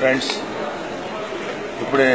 friends ఇప్పుడే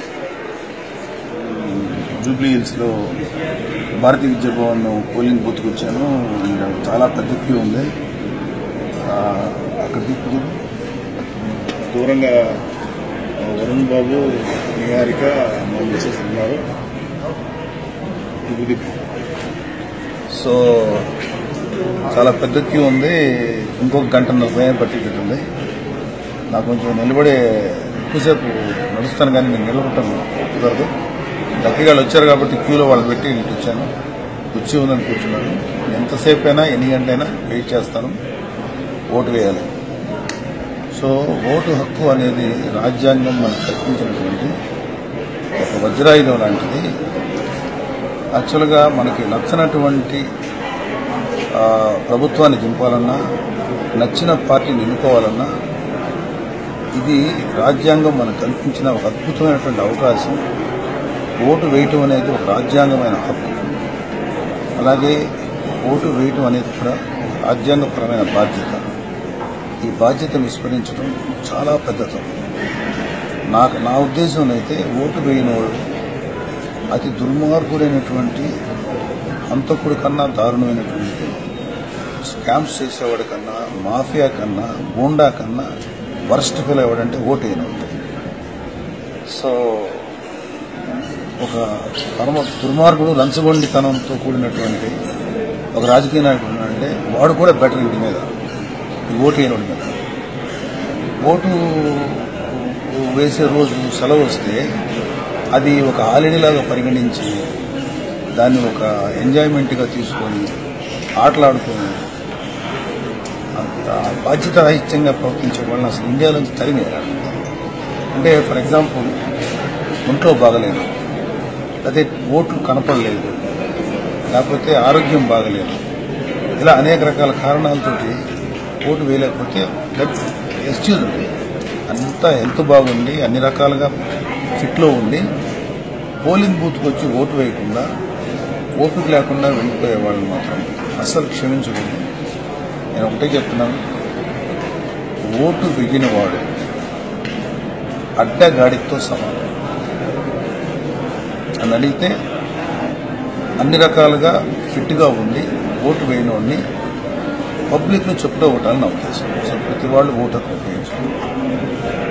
Jubilee హిల్స్లో భారతీయ విద్యా భవన్ పోలింగ్ బూత్కి వచ్చాను అండ్ చాలా పెద్ద క్యూ ఉంది ఆ, అక్కడ దిక్కు దూరంగా వరుణ్ బాబు నిహారిక మా మిస్సెస్ ఉన్నారు దిక్కు దిక్కు సో చాలా పెద్ద క్యూ ఉంది ఇంకొక గంటన్నర సమయం పట్టేటట్టుంది నాకు కొంచెం నిలబడే ఎక్కువసేపు నడుస్తాను కానీ నేను నిలబడటం కుదరదు లక్కీగా వాళ్ళు వచ్చారు కాబట్టి క్యూలో వాళ్ళు పెట్టి ఇటు వచ్చాను వచ్చి ఉందని కూర్చున్నాను ఎంతసేపు అయినా ఎన్ని గంటలైనా వెయిట్ చేస్తాను ఓటు వేయాలి సో ఓటు హక్కు అనేది రాజ్యాంగం మనకు కల్పించినటువంటి ఒక వజ్రాయుధం లాంటిది యాక్చువల్గా మనకి నచ్చనటువంటి ఆ, ప్రభుత్వాన్ని దింపాలన్నా నచ్చిన పార్టీని ఎన్నుకోవాలన్నా ఇది రాజ్యాంగం మనకు కల్పించిన ఒక అద్భుతమైనటువంటి అవకాశం ఓటు వేయటం అనేది ఒక రాజ్యాంగమైన హక్కు అలాగే ఓటు వేయటం అనేది కూడా ఒక రాజ్యాంగపరమైన బాధ్యత ఈ బాధ్యత విస్మరించడం చాలా పెద్ద తప్పు నాకు నా ఉద్దేశంలో అయితే ఓటు వేయనివాడు అతి దుర్మార్గుడైనటువంటి హంతకుడి కన్నా దారుణమైనటువంటి స్కామ్స్ చేసేవాడి కన్నా మాఫియా కన్నా గూండా కన్నా వరస్ట్ ఫీల్ అయ్యాడంటే ఓటు వేయనివాడు సో ఒక పరమ దుర్మార్గుడు లంచగొండితనంతో కూడినటువంటి ఒక రాజకీయ నాయకుడు ఉన్నాడంటే వాడు కూడా బెటర్ ఇంటి మీద ఈ ఓటు వేయనోడి మీద ఓటు వేసే రోజు సెలవు వస్తే అది ఒక హాలిడేలాగా పరిగణించి దాన్ని ఒక ఎంజాయ్మెంట్గా తీసుకొని ఆటలాడుకొని అంత బాధ్యతారహిత్యంగా ప్రవర్తించే వాళ్ళని అసలు ఇండియాలోంచి తరిమేయాలి అంటే ఫర్ ఎగ్జాంపుల్ ఒంట్లో బాగలేదు అదే ఓట్లు కనపడలేదు లేకపోతే ఆరోగ్యం బాగలేదు ఇలా అనేక రకాల కారణాలతోటి ఓటు వేయలేకపోతే ఎక్స్క్యూజ్ ఉంది అంతా హెల్త్ బాగుండి అన్ని రకాలుగా ఫిట్లో ఉండి పోలింగ్ బూత్కి వచ్చి ఓటు వేయకుండా ఓపిక లేకుండా వెళ్ళిపోయే వాళ్ళని మాత్రం అస్సలు క్షమించకూడదు నేను ఒకటే చెప్తున్నాను ఓటు వెయ్యిన వాడు అడ్డగాడితో సమానం అని అడిగితే అన్ని రకాలుగా ఫిట్గా ఉండి ఓటు వేయనోడిని పబ్లిక్ను చెప్పులో ఓటాలని నా ఉద్దేశం సో ప్రతి వాళ్ళు ఓటు హక్కు ఉపయోగించుకోండి